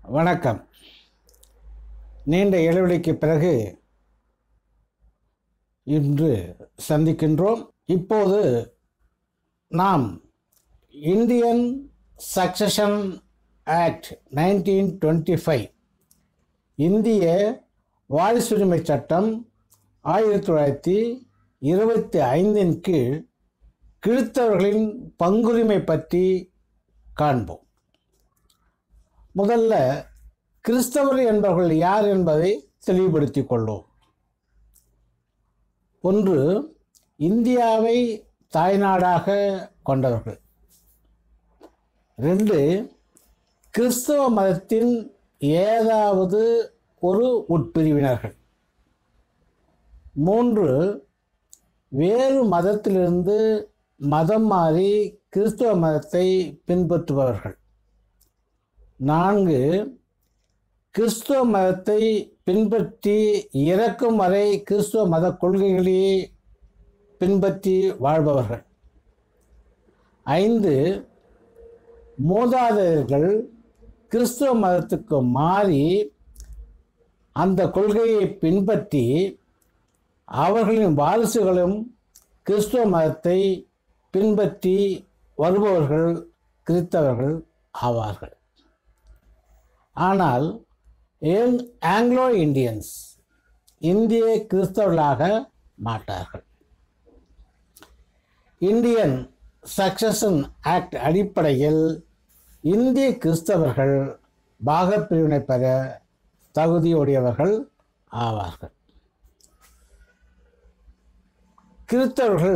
வணக்கம் நீண்ட இடைவெளிக்கு பிறகு இன்று சந்திக்கின்றோம் இப்போது நாம் Indian succession act nineteen twenty five இந்திய வாரிசுரிமை சட்டம் ஆயிரத்தி தொள்ளாயிரத்தி இருபத்தி ஐந்தின் கீழ் கிறித்தவர்களின் பங்குரிமை பற்றி காண்போம் முதல்ல கிறிஸ்தவர் என்பவர்கள் யார் என்பதை தெளிவுபடுத்திக் கொள்வோம் ஒன்று இந்தியாவை தாய்நாடாக கொண்டவர்கள் ரெண்டு கிறிஸ்தவ மதத்தின் ஏதாவது ஒரு உட்பிரிவினர்கள் மூன்று வேறு மதத்திலிருந்து மதம் மாறி கிறிஸ்தவ மதத்தை பின்பற்றுபவர்கள் நான்கு கிறிஸ்துவ மதத்தை பின்பற்றி இறக்கும் வரை கிறிஸ்துவ மத கொள்கைகளையே பின்பற்றி வாழ்பவர்கள் ஐந்து மூதாதையர்கள் கிறிஸ்துவ மதத்துக்கு மாறி அந்த கொள்கையை பின்பற்றி அவர்களின் வாரிசுகளும் கிறிஸ்துவ மதத்தை பின்பற்றி வருபவர்கள் கிறிஸ்தவர்கள் ஆவார்கள் ஆனால் ஏங் ஆங்கிலோ இந்தியன்ஸ் இந்திய கிறிஸ்தவர்களாக மாட்டார்கள் இந்தியன் சக்சஷன் ஆக்ட் அடிப்படையில் இந்திய கிறிஸ்தவர்கள் பாகப்பிரிவினை பெற தகுதியுடையவர்கள் ஆவார்கள் கிறிஸ்தவர்கள்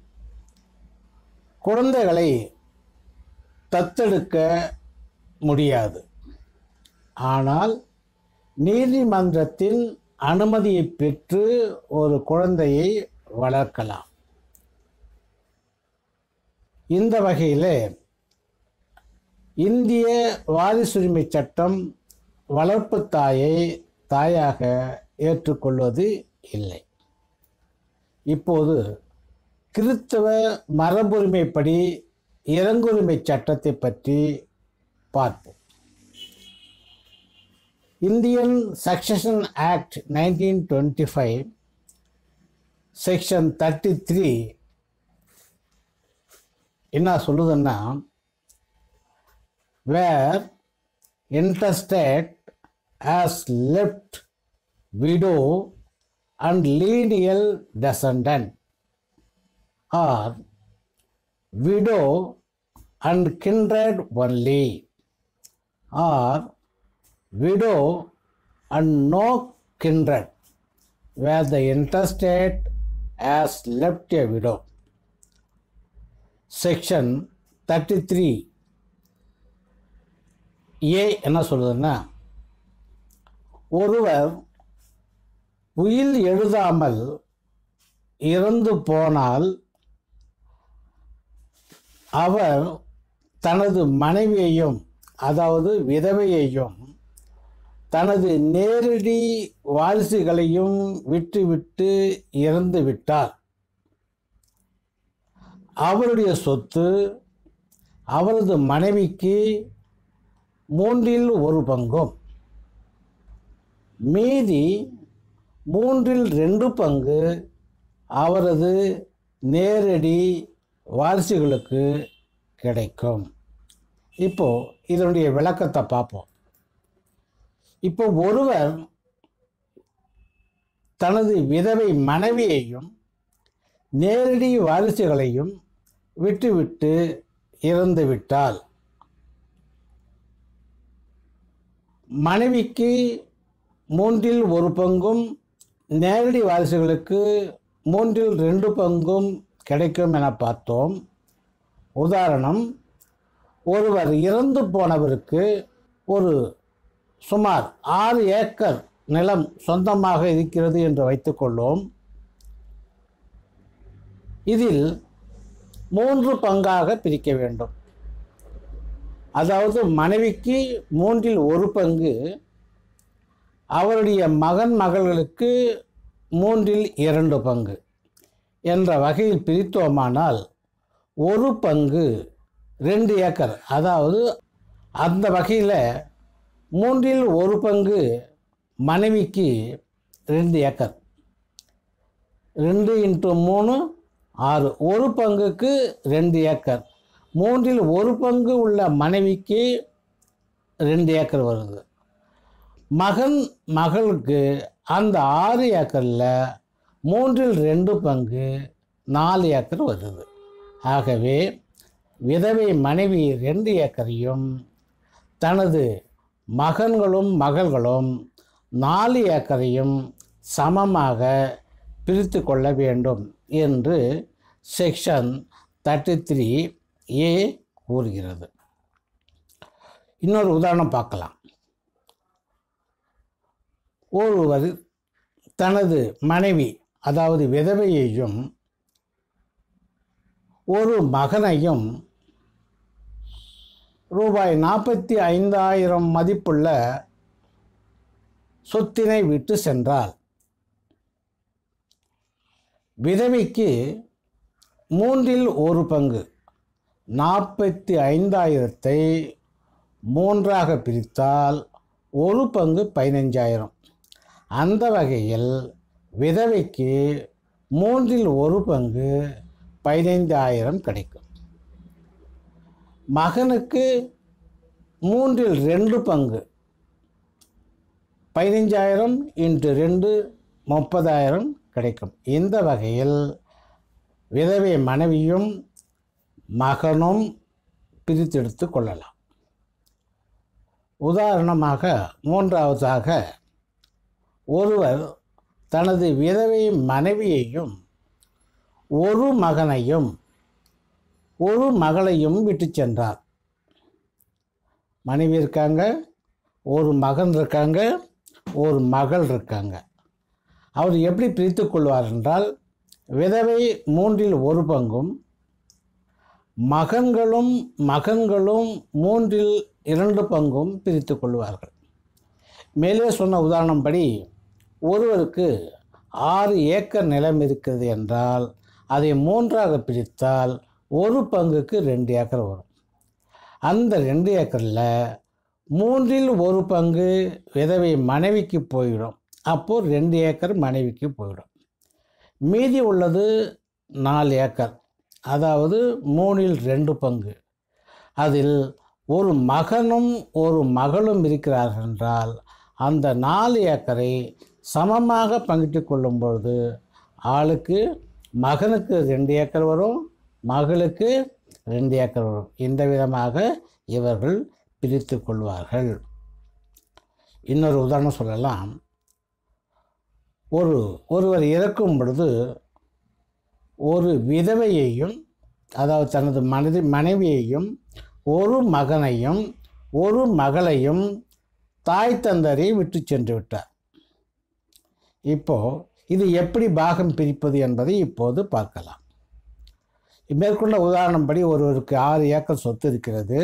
குழந்தைகளை தத்தெடுக்க முடியாது ஆனால் நீதிமன்றத்தின் அனுமதியை பெற்று ஒரு குழந்தையை வளர்க்கலாம் இந்த வகையில் இந்திய வாரிசுரிமை சட்டம் வளர்ப்பு தாயை தாயாக ஏற்றுக்கொள்வது இல்லை இப்போது கிறிஸ்தவ மரபுரிமைப்படி இறங்குரிமை சட்டத்தை பற்றி பார்ப்போம் Indian succession act nineteen twenty five section thirty three என்ன சொல்லுதுன்னா where intestate has left widow and lineal descendant or widow and kindred only or widow and no kindred where the intestate has left a widow. Section thirty three A என்ன சொல்லுதுன்னா ஒருவர் உயில் எழுதாமல் இறந்து போனால் அவர் தனது மனைவியையும் அதாவது விதவையையும் தனது நேரடி வாரிசுகளையும் விட்டுவிட்டு இறந்து விட்டார் அவருடைய சொத்து அவரது மனைவிக்கு மூன்றில் ஒரு பங்கும் மீதி மூன்றில் ரெண்டு பங்கு அவரது நேரடி வாரிசுகளுக்கு கிடைக்கும் இப்போ இதனுடைய விளக்கத்தை பார்ப்போம் இப்போ ஒருவர் தனது விதவை மனைவியையும் நேரடி வாரிசுகளையும் விட்டுவிட்டு இறந்து விட்டால் மனைவிக்கு மூன்றில் ஒரு பங்கும் நேரடி வாரிசுகளுக்கு மூன்றில் ரெண்டு பங்கும் கிடைக்கும் என பார்த்தோம் உதாரணம் ஒருவர் இறந்து போனவருக்கு ஒரு சுமார் ஆறு ஏக்கர் நிலம் சொந்தமாக இருக்கிறது என்று வைத்துக்கொள்வோம் இதில் மூன்று பங்காக பிரிக்க வேண்டும் அதாவது மனைவிக்கு மூன்றில் ஒரு பங்கு அவருடைய மகன் மகள்களுக்கு மூன்றில் இரண்டு பங்கு என்ற வகையில் பிரித்தோமானால் ஒரு பங்கு ரெண்டு ஏக்கர் அதாவது அந்த வகையில் மூன்றில் ஒரு பங்கு மனைவிக்கு ரெண்டு ஏக்கர் ரெண்டு இன்ட்டு மூணு ஆறு ஒரு பங்குக்கு ரெண்டு ஏக்கர் மூன்றில் ஒரு பங்கு உள்ள மனைவிக்கு ரெண்டு ஏக்கர் வருது மகன் மகளுக்கு அந்த ஆறு ஏக்கரில் மூன்றில் ரெண்டு பங்கு நாலு ஏக்கர் வருது ஆகவே விதவை மனைவி ரெண்டு ஏக்கரையும் தனது மகன்களும் மகள்களும் நாலு ஏக்கரையும் சமமாக பிரித்து கொள்ள வேண்டும் என்று செக்ஷன் தேர்ட்டி த்ரீ ஏ கூறுகிறது இன்னொரு உதாரணம் பார்க்கலாம் ஒருவர் தனது மனைவி அதாவது விதவையையும் ஒரு மகனையும் ரூபாய் நாற்பத்தி ஐந்தாயிரம் மதிப்புள்ள சொத்தினை விட்டு சென்றால் விதவைக்கு மூன்றில் ஒரு பங்கு நாற்பத்தி ஐந்தாயிரத்தை மூன்றாக பிரித்தால் ஒரு பங்கு பதினஞ்சாயிரம் அந்த வகையில் விதவைக்கு மூன்றில் ஒரு பங்கு பதினைந்தாயிரம் கிடைக்கும் மகனுக்கு மூன்றில் ரெண்டு பங்கு பதினைஞ்சாயிரம் இன்ட்டு ரெண்டு முப்பதாயிரம் கிடைக்கும் இந்த வகையில் விதவை மனைவியும் மகனும் பிரித்தெடுத்து கொள்ளலாம் உதாரணமாக மூன்றாவதாக ஒருவர் தனது விதவை மனைவியையும் ஒரு மகனையும் ஒரு மகளையும் விட்டு சென்றார் மனைவி இருக்காங்க ஒரு மகன் இருக்காங்க ஒரு மகள் இருக்காங்க அவர் எப்படி பிரித்து கொள்வார் என்றால் விதவை மூன்றில் ஒரு பங்கும் மகன்களும் மகன்களும் மூன்றில் இரண்டு பங்கும் பிரித்து கொள்வார்கள் மேலே சொன்ன உதாரணம்படி ஒருவருக்கு ஆறு ஏக்கர் நிலம் இருக்கிறது என்றால் அதை மூன்றாக பிரித்தால் ஒரு பங்குக்கு ரெண்டு ஏக்கர் வரும் அந்த ரெண்டு ஏக்கரில் மூன்றில் ஒரு பங்கு விதவை மனைவிக்கு போயிடும் அப்போது ரெண்டு ஏக்கர் மனைவிக்கு போயிடும் மீதி உள்ளது நாலு ஏக்கர் அதாவது மூணில் ரெண்டு பங்கு அதில் ஒரு மகனும் ஒரு மகளும் இருக்கிறார்கள் என்றால் அந்த நாலு ஏக்கரை சமமாக பங்கிட்டு கொள்ளும் பொழுது ஆளுக்கு மகனுக்கு ரெண்டு ஏக்கர் வரும் மகளுக்கு ரெண்டு ஏக்கர் வரும் இந்த விதமாக இவர்கள் பிரித்து கொள்வார்கள் இன்னொரு உதாரணம் சொல்லலாம் ஒரு ஒருவர் இறக்கும் பொழுது ஒரு விதவையையும் அதாவது தனது மனதி மனைவியையும் ஒரு மகனையும் ஒரு மகளையும் தாய் தந்தரை விட்டு சென்று விட்டார் இப்போ இது எப்படி பாகம் பிரிப்பது என்பதை இப்போது பார்க்கலாம் மேற்கொண்ட உதாரணப்படி ஒருவருக்கு ஆறு ஏக்கர் சொத்து இருக்கிறது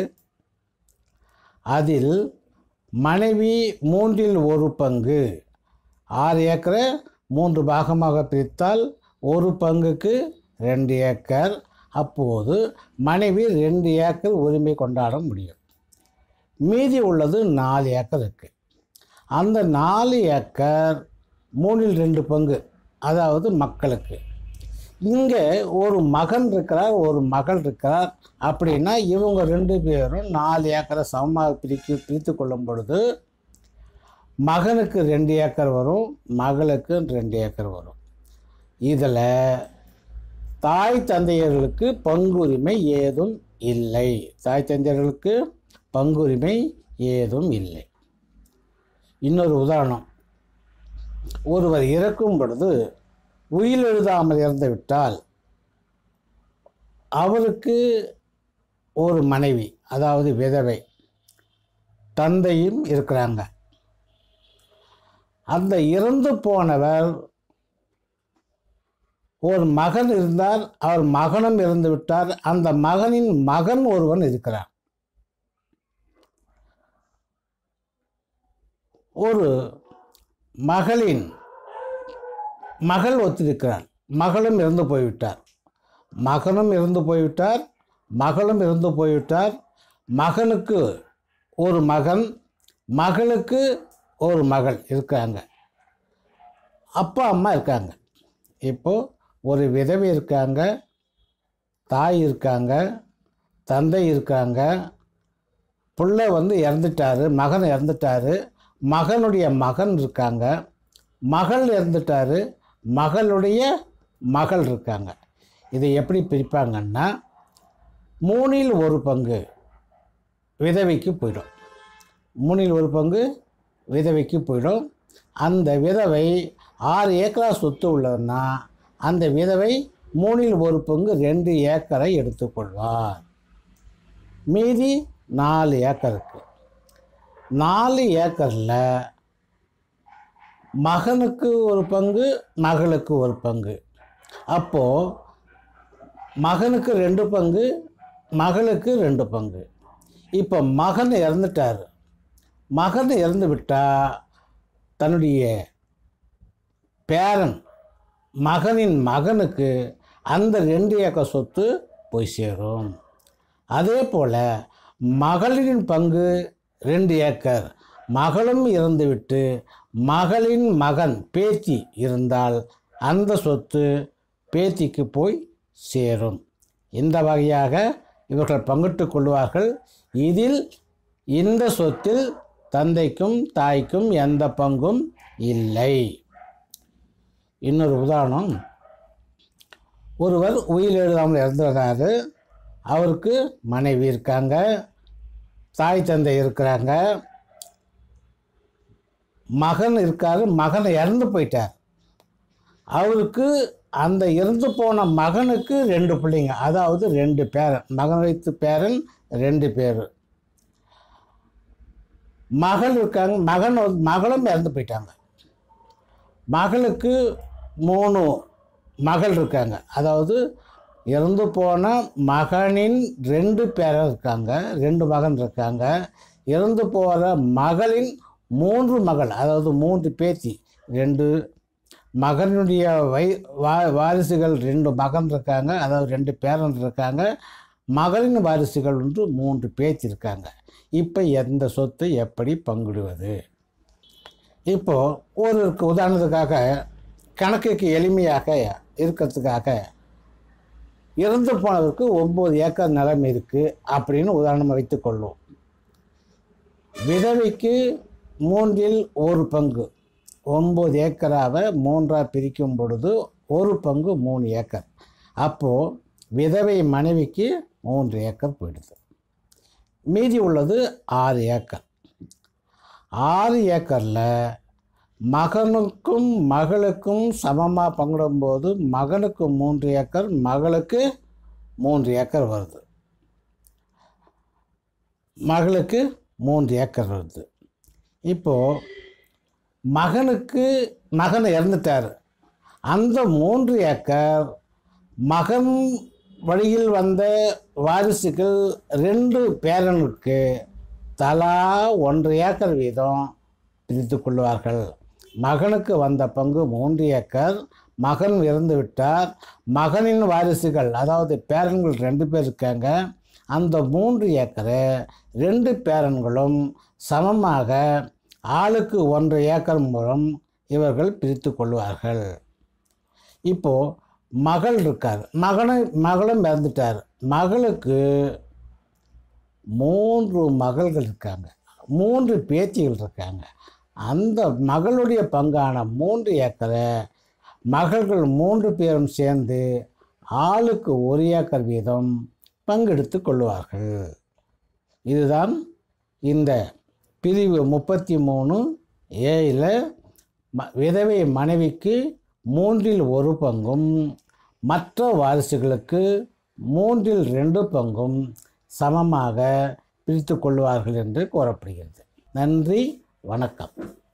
அதில் மனைவி மூன்றில் ஒரு பங்கு ஆறு ஏக்கரை மூன்று பாகமாக பிரித்தால் ஒரு பங்குக்கு ரெண்டு ஏக்கர் அப்போது மனைவி ரெண்டு ஏக்கர் உரிமை கொண்டாட முடியும் மீதி உள்ளது நாலு ஏக்கர் இருக்குது அந்த நாலு ஏக்கர் மூணில் ரெண்டு பங்கு அதாவது மக்களுக்கு இங்கே ஒரு மகன் இருக்கிறார் ஒரு மகள் இருக்கிறார் அப்படின்னா இவங்க ரெண்டு பேரும் நாலு ஏக்கரை சமமாக பிரித்து பிரித்து கொள்ளும் பொழுது மகனுக்கு ரெண்டு ஏக்கர் வரும் மகளுக்கு ரெண்டு ஏக்கர் வரும் இதில் தாய் தந்தையர்களுக்கு பங்குரிமை ஏதும் இல்லை தாய் தந்தையர்களுக்கு பங்குரிமை ஏதும் இல்லை இன்னொரு உதாரணம் ஒருவர் இறக்கும் பொழுது உயிர் எழுதாமல் இறந்து விட்டால் அவருக்கு ஒரு மனைவி அதாவது விதவை தந்தையும் இருக்கிறாங்க அந்த இறந்து போனவர் ஒரு மகன் இருந்தார் அவர் மகனும் இறந்து விட்டார் அந்த மகனின் மகன் ஒருவன் இருக்கிறார் ஒரு மகளின் மகள் ஒத்திருக்கிறார் மகளும் இறந்து போய்விட்டார் மகனும் இறந்து போய்விட்டார் மகளும் இறந்து போய்விட்டார் மகனுக்கு ஒரு மகன் மகளுக்கு ஒரு மகள் இருக்காங்க அப்பா அம்மா இருக்காங்க இப்போது ஒரு விதவை இருக்காங்க தாய் இருக்காங்க தந்தை இருக்காங்க புள்ள வந்து இறந்துட்டாரு மகன் இறந்துட்டாரு மகனுடைய மகன் இருக்காங்க மகள் இறந்துட்டாரு மகளுடைய மகள் இருக்காங்க இதை எப்படி பிரிப்பாங்கன்னா மூணில் ஒரு பங்கு விதவைக்கு போயிடும் மூணில் ஒரு பங்கு விதவைக்கு போயிடும் அந்த விதவை ஆறு ஏக்கரா சொத்து உள்ளதுன்னா அந்த விதவை மூணில் ஒரு பங்கு ரெண்டு ஏக்கரை எடுத்துக்கொள்வார் மீதி நாலு ஏக்கருக்கு நாலு ஏக்கரில் மகனுக்கு ஒரு பங்கு மகளுக்கு ஒரு பங்கு அப்போது மகனுக்கு ரெண்டு பங்கு மகளுக்கு ரெண்டு பங்கு இப்போ மகன் இறந்துட்டார் மகன் இறந்து விட்டால் தன்னுடைய பேரன் மகனின் மகனுக்கு அந்த ரெண்டு ஏக்கர் சொத்து போய் சேரும் அதே போல் மகளின் பங்கு ரெண்டு ஏக்கர் மகளும் இறந்துவிட்டு மகளின் மகன் பேத்தி இருந்தால் அந்த சொத்து பேத்திக்கு போய் சேரும் இந்த வகையாக இவர்கள் பங்கிட்டுக் கொள்வார்கள் இதில் இந்த சொத்தில் தந்தைக்கும் தாய்க்கும் எந்த பங்கும் இல்லை இன்னொரு உதாரணம் ஒருவர் உயிர் எழுதாமல் இறந்துடுறாரு அவருக்கு மனைவி இருக்காங்க தாய் தந்தை இருக்கிறாங்க மகன் இருக்காரு மகன் இறந்து போயிட்டார் அவருக்கு அந்த இறந்து போன மகனுக்கு ரெண்டு பிள்ளைங்க அதாவது ரெண்டு பேரன் மகன் வைத்து பேரன் ரெண்டு பேர் மகள் இருக்காங்க மகன் வந்து- மகளும் இறந்து போயிட்டாங்க மகளுக்கு மூணு மகள் இருக்காங்க அதாவது இறந்து போன மகனின் ரெண்டு பேரன் இருக்காங்க ரெண்டு மகன் இருக்காங்க இறந்து போகிற மகளின் மூன்று மகள் அதாவது மூன்று பேத்தி ரெண்டு மகனுடைய வை வா வாரிசுகள் ரெண்டு மகன் இருக்காங்க அதாவது ரெண்டு பேரன் இருக்காங்க மகளின் வாரிசுகள் வந்து மூன்று பேத்தி இருக்காங்க இப்போ எந்த சொத்து எப்படி பங்கிடுவது இப்போது ஒரு உதாரணத்துக்காக கணக்குக்கு எளிமையாக இருக்கிறதுக்காக இறந்து போனவருக்கு ஒம்பது ஏக்கர் நிலம் இருக்குது அப்படின்னு உதாரணம் வைத்துக்கொள்வோம் விதவைக்கு மூன்றில் ஒரு பங்கு ஒம்பது ஏக்கராவை மூன்றாக பிரிக்கும் பொழுது ஒரு பங்கு மூணு ஏக்கர் அப்போது விதவை மனைவிக்கு மூன்று ஏக்கர் போயிடுது மீதி உள்ளது ஆறு ஏக்கர் ஆறு ஏக்கரில் மகனுக்கும் மகளுக்கும் சமமாக பங்கிடும்போது மகனுக்கு மூன்று ஏக்கர் மகளுக்கு மூன்று ஏக்கர் வருது மகளுக்கு மூன்று ஏக்கர் வருது இப்போது மகனுக்கு மகன் இறந்துட்டார் அந்த மூன்று ஏக்கர் மகன் வழியில் வந்த வாரிசுகள் ரெண்டு பேரனுக்கு தலா ஒன்று ஏக்கர் வீதம் பிரித்து கொள்வார்கள் மகனுக்கு வந்த பங்கு மூன்று ஏக்கர் மகன் இறந்து விட்டார் மகனின் வாரிசுகள் அதாவது பேரன்கள் ரெண்டு பேர் இருக்காங்க அந்த மூன்று ஏக்கரை ரெண்டு பேரன்களும் சமமாக ஆளுக்கு ஒன்று ஏக்கர் மூலம் இவர்கள் பிரித்து கொள்வார்கள் இப்போது மகள் இருக்கார் மகனை மகளும் இறந்துட்டார் மகளுக்கு மூன்று மகள்கள் இருக்காங்க மூன்று பேத்திகள் இருக்காங்க அந்த மகளுடைய பங்கான மூன்று ஏக்கரை மகள்கள் மூன்று பேரும் சேர்ந்து ஆளுக்கு ஒரு ஏக்கர் வீதம் பங்கெடுத்து கொள்வார்கள் இதுதான் இந்த பிரிவு முப்பத்தி மூணு ஏயில் ம விதவை மனைவிக்கு மூன்றில் ஒரு பங்கும் மற்ற வாரிசுகளுக்கு மூன்றில் ரெண்டு பங்கும் சமமாக பிரித்து கொள்வார்கள் என்று கூறப்படுகிறது நன்றி வணக்கம்